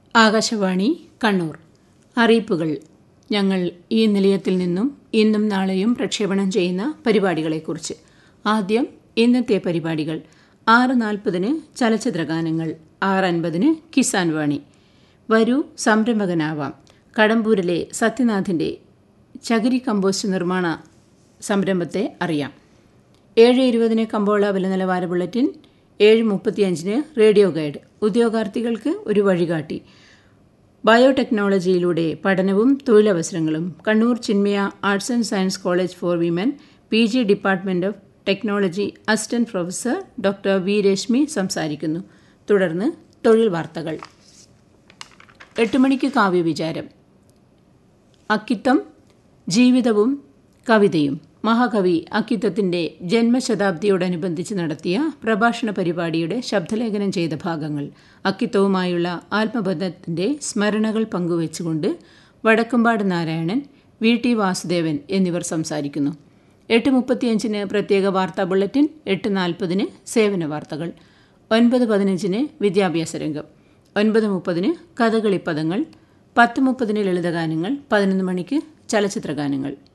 ആകാശവാണി കണ്ണൂർ അറിയിപ്പുകൾ ഞങ്ങൾ ഈ നിലയത്തിൽ നിന്നും ഇന്നും നാളെയും പ്രക്ഷേപണം ചെയ്യുന്ന പരിപാടികളെക്കുറിച്ച് ആദ്യം ഇന്നത്തെ പരിപാടികൾ ആറ് നാൽപ്പതിന് ചലച്ചിത്രഗാനങ്ങൾ ആറ് അൻപതിന് കിസാൻ വാണി വരൂ സംരംഭകനാവാം കടമ്പൂരിലെ സത്യനാഥിൻ്റെ ചകിരി കമ്പോസ്റ്റ് നിർമ്മാണ സംരംഭത്തെ അറിയാം ഏഴ് ഇരുപതിന് കമ്പോള വില നിലവാര ബുള്ളറ്റിൻ ഏഴ് മുപ്പത്തിയഞ്ചിന് റേഡിയോ ഗൈഡ് ഉദ്യോഗാർത്ഥികൾക്ക് ഒരു വഴികാട്ടി ബയോടെക്നോളജിയിലൂടെ പഠനവും തൊഴിലവസരങ്ങളും Kannur Chinmaya arts and science college for women P G department of technology assistant professor doctor V Reshmi സംസാരിക്കുന്നു തുടർന്ന് തൊഴിൽ വാർത്തകൾ എട്ട് മണിക്ക് കാവ്യവിചാരം അക്കിത്തം ജീവിതവും കവിതയും മഹാകവി അക്കിത്തത്തിന്റെ ജന്മശതാബ്ദിയോടനുബന്ധിച്ച് നടത്തിയ പ്രഭാഷണ പരിപാടിയുടെ ശബ്ദലേഖനം ചെയ്ത ഭാഗങ്ങൾ അക്കിത്തവുമായുള്ള ആത്മബന്ധത്തിന്റെ സ്മരണകൾ പങ്കുവച്ചുകൊണ്ട് വടക്കമ്പാട് നാരായണൻ വി ടി വാസുദേവൻ എന്നിവർ സംസാരിക്കുന്നു എട്ട് മുപ്പത്തിയഞ്ചിന് പ്രത്യേക വാർത്താ ബുള്ളറ്റിൻ എട്ട് നാൽപ്പതിന് സേവന വാർത്തകൾ ഒൻപത് പതിനഞ്ചിന് വിദ്യാഭ്യാസ രംഗം ഒൻപത് മുപ്പതിന് കഥകളിപ്പദങ്ങൾ പത്ത് മുപ്പതിന് ലളിതഗാനങ്ങൾ പതിനൊന്ന് മണിക്ക് ചലച്ചിത്രഗാനങ്ങൾ